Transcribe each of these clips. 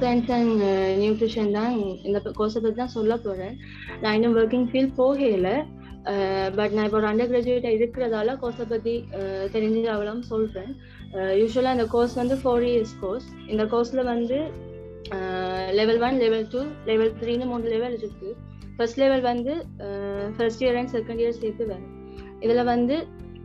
science and nutrition தான் இந்த கோர்ஸை பற்றி தான் சொல்ல போகிறேன் நான் இன்னும் ஒர்க்கிங் ஃபீல்ட் போகல பட் நான் இப்போ ஒரு அண்டர் கிராஜுவேட்டாக இருக்கிறதால கோர்ஸை பற்றி தெரிஞ்சு அவ்வளோ சொல்கிறேன் யூஸ்வலாக இந்த கோர்ஸ் வந்து ஃபோர் இயர்ஸ் கோர்ஸ் இந்த கோர்ஸில் வந்து level one level two level த்ரீன்னு மூணு லெவல் இருக்குது ஃபர்ஸ்ட் லெவல் வந்து first year and second year சேர்த்து வரும் இதில் வந்து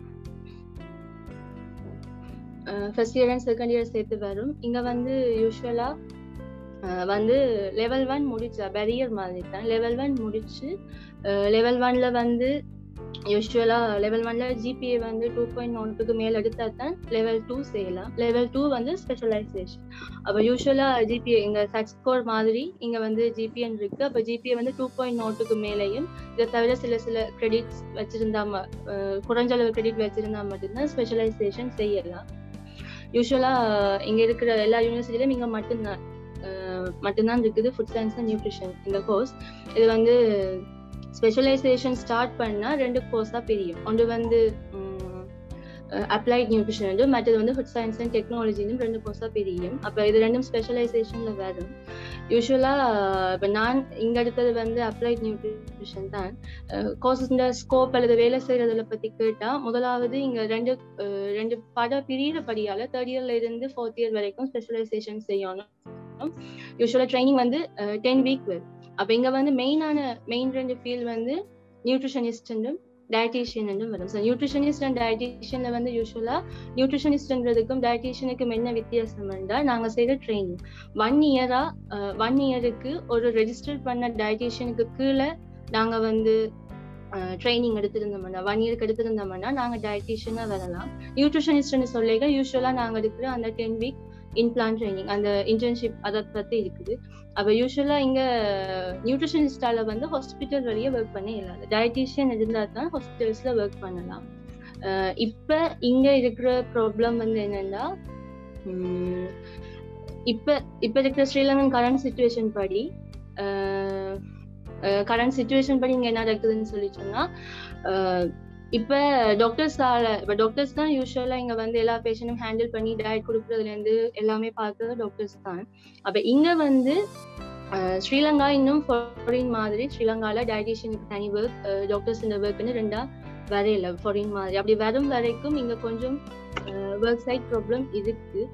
first year and second year சேர்த்து வரும் இங்கே வந்து யூஸ்வலாக வந்து லெவல் ஒன் முடிச்சா பேரியர் மாதிரி தான் லெவல் ஒன் முடிச்சு லெவல் ஒன்ல வந்து யூஸ்வலா லெவல் ஒன்ல ஜிபிஏ வந்து டூ பாயிண்ட் ஒன்ட்டுக்கு மேல் எடுத்தா தான் லெவல் டூ செய்யலாம் லெவல் டூ வந்து ஸ்பெஷலைசேஷன் அப்போ யூஸ்வலா ஜிபிஏ இங்க சட் ஸ்கோர் மாதிரி இங்க வந்து ஜிபிஎன் இருக்கு அப்போ ஜிபிஏ வந்து டூ பாயிண்ட் நோட்டுக்கு மேலேயும் இதை தவிர சில சில கிரெடிட்ஸ் வச்சிருந்தா குறைஞ்ச அளவு கிரெடிட் வச்சிருந்தா மட்டும்தான் ஸ்பெஷலைசேஷன் செய்யலாம் யூஸ்வலா இங்க இருக்கிற எல்லா யூனிவர்சிட்டியிலும் இங்க மட்டும்தான் மட்டும்தான் இருக்குது ஃபுட் சயின்ஸ் அண்ட் நியூட்ரிஷன் இந்த கோர்ஸ் இது வந்து ஸ்பெஷலைசேஷன் ஸ்டார்ட் பண்ணா ரெண்டு கோர்ஸா பிரியும் ஒன்று வந்து அப்ளைட் நியூட்ரிஷன் வந்து மற்றது வந்து ஃபுட் சயின்ஸ் அண்ட் டெக்னாலஜின்னு ரெண்டு கோர்ஸா பிரியும் அப்போ இது ரெண்டும் ஸ்பெஷலைசேஷன்ல வரும் யூஸ்வலா இப்போ நான் இங்க எடுத்தது வந்து அப்ளைட் நியூட்ரிஷன் தான் கோர்ஸஸ்ல ஸ்கோப் அல்லது வேலை செய்யறதுல பத்தி கேட்டா முதலாவது இங்க ரெண்டு ரெண்டு பட பிரியிறபடியால தேர்ட் இயர்ல இருந்து ஃபோர்த் இயர் வரைக்கும் ஸ்பெஷலைசேஷன் செய்யணும் யூஸ்வலா ட்ரைனிங் வந்து டென் வீக் வரும் அப்ப இங்க வந்து மெயினான மெயின் ரெண்டு ஃபீல்ட் வந்து நியூட்ரிஷனிஸ்டும் டயட்டீஷியன் வரும் ஸோ நியூட்ரிஷனிஸ்ட் அண்ட் டயட்டீஷியன்ல வந்து யூஸ்வலா நியூட்ரிஷனிஸ்ட்ன்றதுக்கும் டயட்டீஷியனுக்கும் என்ன வித்தியாசம் என்றால் நாங்க செய்யற ட்ரைனிங் ஒன் இயரா ஒன் இயருக்கு ஒரு ரெஜிஸ்டர் பண்ண டயட்டீஷியனுக்கு கீழே நாங்க வந்து ட்ரைனிங் எடுத்திருந்தோம்னா ஒன் இயருக்கு எடுத்திருந்தோம்னா நாங்க டயட்டீஷியனா வரலாம் நியூட்ரிஷனிஸ்ட்னு சொல்லிக்க யூஸ்வலா நாங்க எடுக்கிற அந்த டென் வீக் இன்பிளான் ட்ரைனிங் அந்த இன்டர்ன்ஷிப் அதை பத்தி இருக்குது அப்ப யூஸ்வலா இங்க நியூட்ரிஷனிஸ்டால வந்து ஹாஸ்பிட்டல் வழியே ஒர்க் பண்ண இல்லாது டயட்டீஷியன் இருந்தா தான் ஹாஸ்பிட்டல்ஸ்ல ஒர்க் பண்ணலாம் இப்ப இங்க இருக்கிற ப்ராப்ளம் வந்து என்னன்னா இப்ப இப்ப இருக்கிற ஸ்ரீலங்கன் கரண்ட் சுச்சுவேஷன் படி கரண்ட் சுச்சுவேஷன் படி இங்க என்ன நடக்குதுன்னு சொல்லி சொன்னா இப்ப டாக்டர்ஸால இப்ப டாக்டர்ஸ் தான் யூஸ்வலா இங்க வந்து எல்லா பேஷண்டும் ஹேண்டில் பண்ணி டயட் கொடுக்கறதுல இருந்து எல்லாமே பார்க்கறது டாக்டர்ஸ் தான் அப்ப இங்க வந்து ஸ்ரீலங்கா இன்னும் ஃபாரின் மாதிரி ஸ்ரீலங்கால டயட்டிஷியனுக்கு தனி ஒர்க் டாக்டர்ஸ் இந்த ஒர்க்னு ரெண்டா வரையில ஃபாரின் மாதிரி அப்படி வரும் வரைக்கும் இங்க கொஞ்சம் ஒர்க் சைட் ப்ராப்ளம் இருக்கு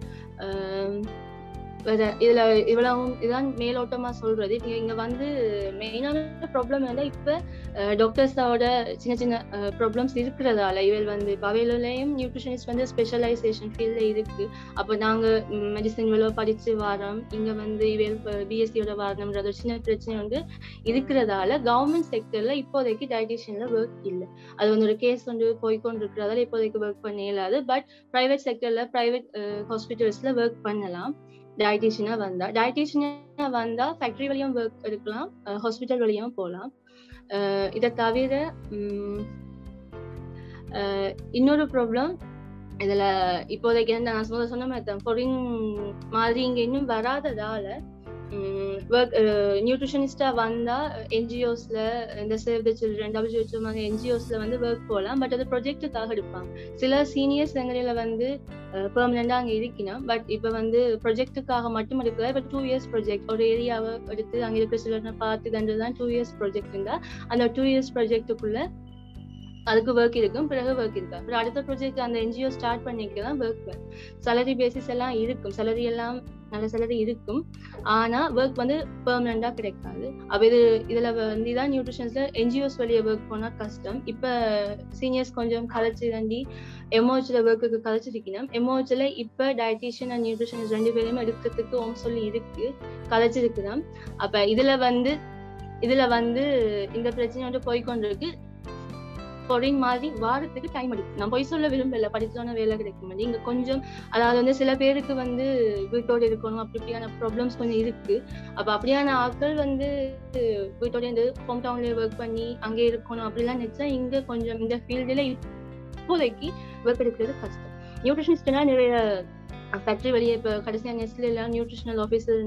வேற இதுல இவ்வளவும் இதுதான் மேலோட்டமா சொல்றது நீங்க இங்க வந்து மெயினான ப்ராப்ளம் வந்து இப்ப டாக்டர்ஸோட சின்ன சின்ன ப்ராப்ளம்ஸ் இருக்கிறதால இவள் வந்து இப்ப அவையிலையும் நியூட்ரிஷனிஸ்ட் வந்து ஸ்பெஷலைசேஷன் ஃபீல்ட்ல இருக்கு அப்ப நாங்க மெடிசன் இவ்வளவு படிச்சு வரோம் இங்க வந்து இவள் பிஎஸ்சியோட வரணும்ன்றது சின்ன பிரச்சனை வந்து இருக்கிறதால கவர்மெண்ட் செக்டர்ல இப்போதைக்கு டயட்டிஷியன்ல ஒர்க் இல்லை அது வந்து ஒரு கேஸ் வந்து போய்கொண்டு இருக்கிறதால இப்போதைக்கு ஒர்க் பண்ண இயலாது பட் பிரைவேட் செக்டர்ல பிரைவேட் ஹாஸ்பிட்டல்ஸ்ல ஒர்க் பண்ணலாம் டயட்டிஷியனா வந்தா டயட்டிஷியனா வந்தா ஃபேக்டரி வழியும் ஒர்க் எடுக்கலாம் ஹாஸ்பிட்டல் வழியும் போகலாம் இதை தவிர இன்னொரு ப்ராப்ளம் இதுல இப்போதைக்கு நான் சொன்ன சொன்ன மாதிரி ஃபாரின் மாதிரி இங்க இன்னும் வராததால ஒர்க் நியூட்ரிஷனிஸ்டா வந்தா என்ஜிஓஸ்ல இந்த சேவ் த சில்ட்ரன் டபிள்யூஹெச்ஓ மாதிரி என்ஜிஓஸ்ல வந்து ஒர்க் போகலாம் பட் அது ப்ரொஜெக்டுக்காக எடுப்பாங்க சில சீனியர்ஸ் எங்களில வந்து பெர்மனண்டா அங்க இருக்கணும் பட் இப்ப வந்து ப்ரொஜெக்டுக்காக மட்டும் எடுக்கல இப்ப டூ இயர்ஸ் ப்ரொஜெக்ட் ஒரு ஏரியாவை எடுத்து அங்க இருக்கிற சிலரை பார்த்து கண்டுதான் டூ இயர்ஸ் ப்ரொஜெக்ட் இருந்தா அந்த டூ இயர்ஸ் ப்ரொஜெக்டுக்குள்ள அதுக்கு ஒர்க் இருக்கும் பிறகு ஒர்க் இருக்கா அப்புறம் அடுத்த ப்ராஜெக்ட் அந்த என்ஜிஓ ஸ்டார்ட் பண்ணிக்க தான் ஒர்க் சேலரி பேசிஸ் எல்லாம் இருக்கும் சேலரி எல்லாம் நல்ல சேலரி இருக்கும் ஆனா ஒர்க் வந்து பெர்மனண்டா கிடைக்காது அப்ப இது இதுல வந்து தான் நியூட்ரிஷன்ஸ்ல என்ஜிஓஸ் வழியை ஒர்க் போனா கஷ்டம் இப்ப சீனியர்ஸ் கொஞ்சம் கலைச்சு தாண்டி எம்ஓஹெச்ல ஒர்க்குக்கு கலைச்சிருக்கணும் எம்ஓஹெச்ல இப்ப டயட்டிஷியன் அண்ட் நியூட்ரிஷன்ஸ் ரெண்டு பேருமே எடுக்கிறதுக்கு ஓம் சொல்லி இருக்கு கலைச்சிருக்குதான் அப்ப இதுல வந்து இதுல வந்து இந்த பிரச்சனை வந்து போய்கொண்டிருக்கு ஃபாரின் மாதிரி வாரத்துக்கு டைம் எடுக்கும் நான் போய் சொல்ல விரும்பல படிச்சோன்னா வேலை கிடைக்கும் இங்க கொஞ்சம் அதாவது வந்து சில பேருக்கு வந்து வீட்டோட இருக்கணும் அப்படி இப்படியான ப்ராப்ளம்ஸ் கொஞ்சம் இருக்கு அப்ப அப்படியான ஆட்கள் வந்து வீட்டோட இருந்து ஹோம் டவுன்ல ஒர்க் பண்ணி அங்கே இருக்கணும் அப்படிலாம் நினைச்சா இங்க கொஞ்சம் இந்த ஃபீல்டுல இப்போதைக்கு ஒர்க் எடுக்கிறது கஷ்டம் நியூட்ரிஷனிஸ்ட்னா நிறைய ஃபேக்டரி வெளியே இப்போ கடைசியாக நெஸ்ட்ல எல்லாம் நியூட்ரிஷனல் ஆஃபீஸர்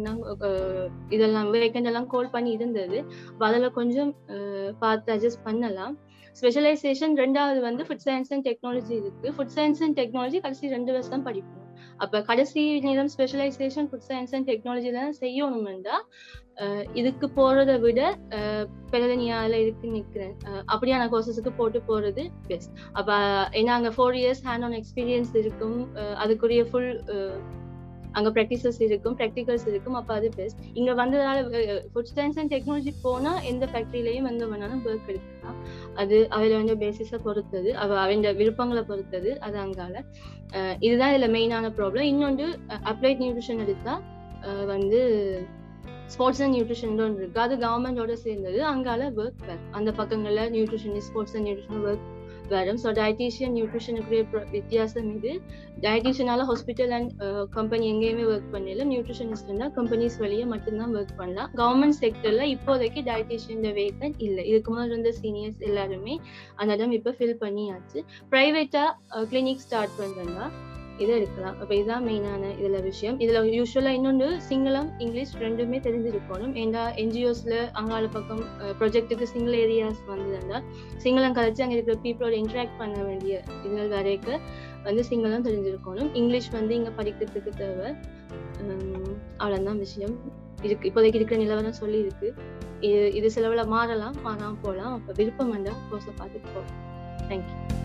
இதெல்லாம் வேக்கண்ட் எல்லாம் கால் பண்ணி இருந்தது அதில் கொஞ்சம் பார்த்து அட்ஜஸ்ட் பண்ணலாம் ஸ்பெஷலைசேஷன் ரெண்டாவது வந்து ஃபுட் சயின்ஸ் அண்ட் டெக்னாலஜி இருக்கு ஃபுட் சயின்ஸ் அண்ட் டெக்னாலஜி கடைசி ரெண்டு வருஷம் தான் படிப்போம் அப்ப கடைசி நேரம் specialisation food science and technology தான் செய்யணும்னா இதுக்கு போறதை விட பெலனியால இருக்கு நிக்கிறேன் அப்படியான கோர்சஸுக்கு போட்டு போறது பெஸ்ட் அப்ப ஏன்னா அங்க four years hand on experience இருக்கும் அதுக்குரிய ஃபுல் அங்க ப்ராக்டிசஸ் இருக்கும் ப்ராக்டிகல்ஸ் இருக்கும் அப்ப அது பெஸ்ட் இங்க வந்ததால ஃபுட் சயின்ஸ் அண்ட் டெக்னாலஜி போனா எந்த ஃபேக்டரியிலையும் வந்து வேணாலும் ஒர்க் எடுக்கலாம் அது அவளை வந்து பேசிஸை பொறுத்தது அவ அவன் விருப்பங்களை பொறுத்தது அது அங்கால இதுதான் இதுல மெயினான ப்ராப்ளம் இன்னொன்று அப்ளைட் நியூட்ரிஷன் எடுத்தா வந்து ஸ்போர்ட்ஸ் அண்ட் நியூட்ரிஷன் ஒன்று இருக்கு அது கவர்மெண்டோட சேர்ந்தது அங்கால ஒர்க் வேறு அந்த பக்கங்கள்ல nutrition sports and nutrition work வரும் ஸோ டயட்டீஷியன் நியூட்ரிஷனுக்குரிய வித்தியாசம் இது டயட்டீஷியனால ஹாஸ்பிட்டல் அண்ட் கம்பெனி எங்கேயுமே ஒர்க் பண்ணல நியூட்ரிஷனிஸ்ட்னா கம்பெனிஸ் வழியே மட்டும்தான் ஒர்க் பண்ணலாம் கவர்மெண்ட் செக்டர்ல இப்போதைக்கு டயட்டீஷியன் வேக்கன் இல்லை இதுக்கு முதல்ல இருந்த சீனியர்ஸ் எல்லாருமே அந்த இடம் இப்போ ஃபில் பண்ணியாச்சு ப்ரைவேட்டா கிளினிக் ஸ்டார்ட் பண்றேன்னா இதை எடுக்கலாம் அப்ப இதுதான் மெயினான இதுல விஷயம் இதுல யூஸ்வலா இன்னொன்று சிங்களம் இங்கிலீஷ் ரெண்டுமே தெரிஞ்சிருக்கணும் ஏன்னா என்ஜிஓஸ்ல அங்கால பக்கம் ப்ரொஜெக்டுக்கு சிங்கிள் ஏரியாஸ் வந்ததுன்னா சிங்களம் கழிச்சு அங்க இருக்கிற பீப்புளோட இன்ட்ராக்ட் பண்ண வேண்டிய இதுகள் வரைக்கு வந்து சிங்களம் தெரிஞ்சிருக்கணும் இங்கிலீஷ் வந்து இங்க படிக்கிறதுக்கு தேவை அவ்வளவுதான் விஷயம் இருக்கு இப்போதைக்கு இருக்கிற நிலவரம் சொல்லி இருக்கு இது இது சிலவில் மாறலாம் மாறாம போகலாம் அப்ப விருப்பம் வேண்டாம் கோர்ஸை பார்த்துட்டு போகலாம் தேங்க்யூ